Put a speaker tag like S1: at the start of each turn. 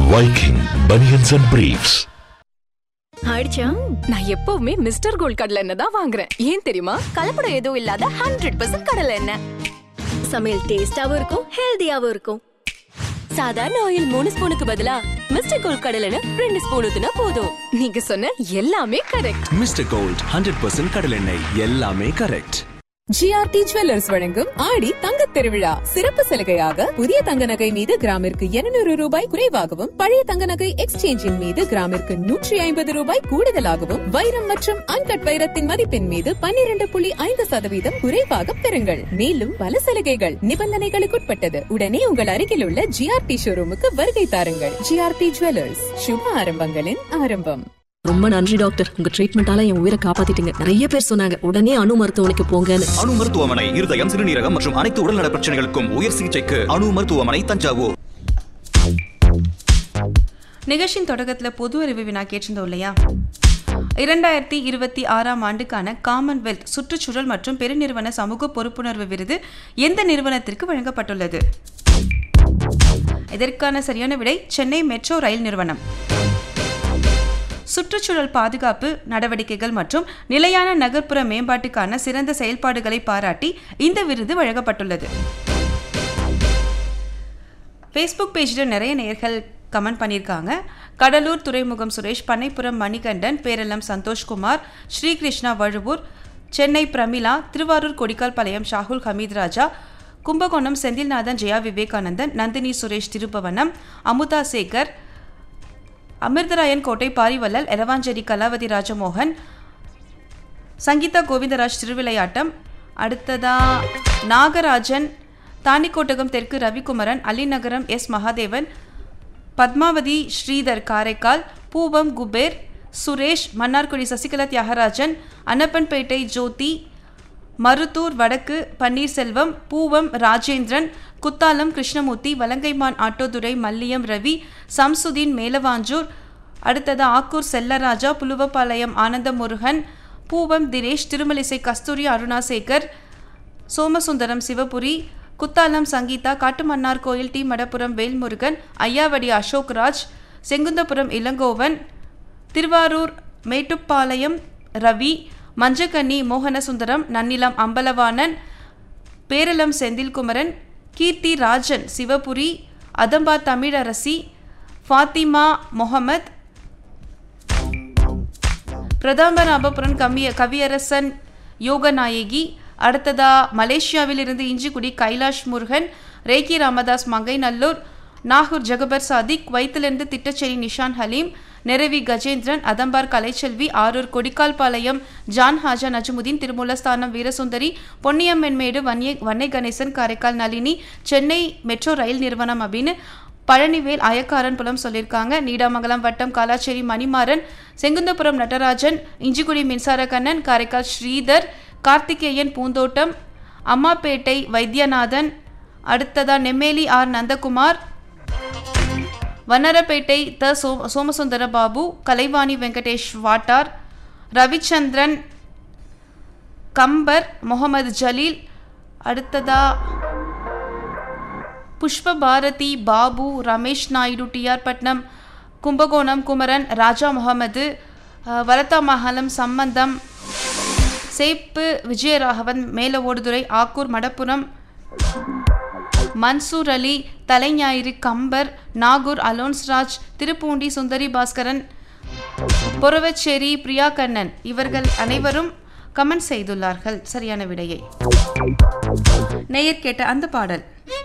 S1: Viking Bunions and Briefs.
S2: ஆயிடுச்சா
S3: நான் எப்பவுமே மிஸ்டர் கோல்ட் கடலை எண்ணெய் தான் வாங்குறேன் ஏன் தெரியுமா கலப்படம் எதுவும் இல்லாத ஹண்ட்ரட் பர்சன்ட் கடலை எண்ணெய்
S2: சமையல் டேஸ்டாவும் இருக்கும் ஹெல்தியாவும் இருக்கும்
S3: சாதாரண ஆயில் மூணு ஸ்பூனுக்கு பதிலா மிஸ்டர் கோல்ட் கடலை எண்ணெய் ரெண்டு ஸ்பூன் ஊத்துனா போதும் நீங்க சொன்ன எல்லாமே correct
S4: Mister Gold hundred percent கடலெண்ணெய் எல்லாமே கரெக்ட்
S5: ஜிஆர்டி ஜுவல்லர்ஸ் வழங்கும் ஆடி தங்கத் திருவிழா சிறப்பு சலுகையாக புதிய தங்க நகை மீது கிராமிற்கு 200 ரூபாய் குறைவாகவும் பழைய தங்க நகை எக்ஸ்சேஞ்சின் மீது கிராமிற்கு நூற்றி ஐம்பது ரூபாய் கூடுதலாகவும் வைரம் மற்றும் அன்கட் வைரத்தின் மதிப்பின் மீது 12.5% புள்ளி ஐந்து சதவீதம் குறைவாக பெறுங்கள் மேலும் பல சலுகைகள் நிபந்தனைகளுக்குட்பட்டது உடனே உங்கள் அருகில் உள்ள ஜிஆர்டி ஷோரூமுக்கு வருகை தாருங்கள் ஜிஆர்டி ஜுவல்லர்ஸ் சுப ஆரம்பங்களின் ஆரம்பம்
S6: ரொம்ப நன்றி டாக்டர் உங்க ட்ரீட்மெண்டால என் உயிரை காப்பாத்திட்டீங்க நிறைய பேர் சொன்னாங்க உடனே அணு மருத்துவமனைக்கு போங்கன்னு
S7: அணு மருத்துவமனை இருதயம் சிறுநீரகம் மற்றும் அனைத்து உடல்நல பிரச்சனைகளுக்கும் உயர் சிகிச்சைக்கு அணு மருத்துவமனை தஞ்சாவூர்
S8: நிகழ்ச்சியின் தொடக்கத்தில் பொது அறிவு வினா கேட்டிருந்தோம் இல்லையா இரண்டாயிரத்தி இருபத்தி ஆறாம் ஆண்டுக்கான காமன்வெல்த் சுற்றுச்சூழல் மற்றும் பெருநிறுவன சமூக பொறுப்புணர்வு விருது எந்த நிறுவனத்திற்கு வழங்கப்பட்டுள்ளது இதற்கான சரியான விடை சென்னை மெட்ரோ ரயில் நிறுவனம் சுற்றுச்சூழல் பாதுகாப்பு நடவடிக்கைகள் மற்றும் நிலையான நகர்ப்புற மேம்பாட்டுக்கான சிறந்த செயல்பாடுகளை பாராட்டி இந்த விருது வழங்கப்பட்டுள்ளது ஃபேஸ்புக் பேஜில் நிறைய நேயர்கள் கமெண்ட் பண்ணியிருக்காங்க கடலூர் துறைமுகம் சுரேஷ் பண்ணைப்புறம் மணிகண்டன் பேரளம் சந்தோஷ்குமார் ஸ்ரீகிருஷ்ணா வழுவூர் சென்னை பிரமிளா திருவாரூர் கொடிக்கால் பாளையம் ஷாகுல் ஹமீத் ராஜா கும்பகோணம் செந்தில்நாதன் ஜெயா விவேகானந்தன் நந்தினி சுரேஷ் திருபவனம் அமுதா சேகர் அமிர்தராயன் கோட்டை பாரிவல்லல் எரவாஞ்சேரி கலாவதி ராஜமோகன் சங்கீதா கோவிந்தராஜ் திருவிளையாட்டம் அடுத்ததா நாகராஜன் தானிக்கோட்டகம் தெற்கு ரவிக்குமரன் அலிநகரம் எஸ் மகாதேவன் பத்மாவதி ஸ்ரீதர் காரைக்கால் பூவம் குபேர் சுரேஷ் மன்னார்குடி சசிகலா தியாகராஜன் அன்னப்பன்பேட்டை ஜோதி மருத்தூர் வடக்கு பன்னீர்செல்வம் பூவம் ராஜேந்திரன் குத்தாலம் கிருஷ்ணமூர்த்தி வலங்கைமான் ஆட்டோதுரை மல்லியம் ரவி சம்சுதீன் மேலவாஞ்சூர் அடுத்தது ஆக்கூர் செல்லராஜா புலுவப்பாளையம் ஆனந்த முருகன் பூவம் தினேஷ் திருமலிசை கஸ்தூரி அருணாசேகர் சோமசுந்தரம் சிவபுரி குத்தாலம் சங்கீதா காட்டுமன்னார் கோயில் டி மடப்புரம் வேல்முருகன் ஐயாவடி அசோக்ராஜ் செங்குந்தபுரம் இளங்கோவன் திருவாரூர் மேட்டுப்பாளையம் ரவி மஞ்சக்கன்னி மோகனசுந்தரம் நன்னிலம் அம்பலவாணன் பேரளம் செந்தில்குமரன் கீர்த்தி ராஜன் சிவபுரி அதம்பா தமிழரசி ஃபாத்திமா முகமத் பிரதாபராபபுரன் கவிய கவியரசன் யோகநாயகி அடுத்ததா மலேசியாவிலிருந்து இஞ்சிக்குடி கைலாஷ் முருகன் ரேக்கி ராமதாஸ் மங்கைநல்லூர் நாகூர் ஜகபர் சாதிக் குவைத்திலிருந்து Thittacheri Nishan Haleem Neravi Gajendran Athambar Kalaiselvi Arur Kodikkalpalayam John Haja Najamudeen Thirumoolasthanam Veerasundari Ponniammanmedu Vanniya Vannai Ganesan Karaikal Nalini Chennai metro rail நிறுவனம் அப்படின்னு பழனிவேல் அயக்காரன் புலம் சொல்லியிருக்காங்க நீடாமங்கலம் வட்டம் காலாச்சேரி மணிமாறன் செங்குந்தபுரம் நடராஜன் இஞ்சிக்குடி மின்சார கண்ணன் காரைக்கால் ஸ்ரீதர் கார்த்திகேயன் பூந்தோட்டம் அம்மாப்பேட்டை வைத்தியநாதன் அடுத்ததா நெம்மேலி ஆர் நந்தகுமார் வண்ணரப்பேட்டை த சோ சோமசுந்தர பாபு கலைவாணி வெங்கடேஷ் வாட்டார் ரவிச்சந்திரன் கம்பர் முகமது ஜலீல் அடுத்ததா புஷ்ப பாரதி பாபு ரமேஷ் நாயுடு டிஆர் பட்னம் கும்பகோணம் குமரன் ராஜா முகமது அஹ், வரதா மஹாலம் சம்பந்தம் சேப்பு விஜயராகவன் மேல ஓடுதுறை ஆக்கூர் மடப்புரம் மன்சூர் அலி தலைஞாயிறு கம்பர் நாகூர் அலோன்ஸ்ராஜ் திருப்பூண்டி சுந்தரி பாஸ்கரன் பொறவச்சேரி பிரியா கண்ணன் இவர்கள் அனைவரும் கமெண்ட் செய்துள்ளார்கள் சரியான விடையை நேயர் கேட்ட அந்த பாடல்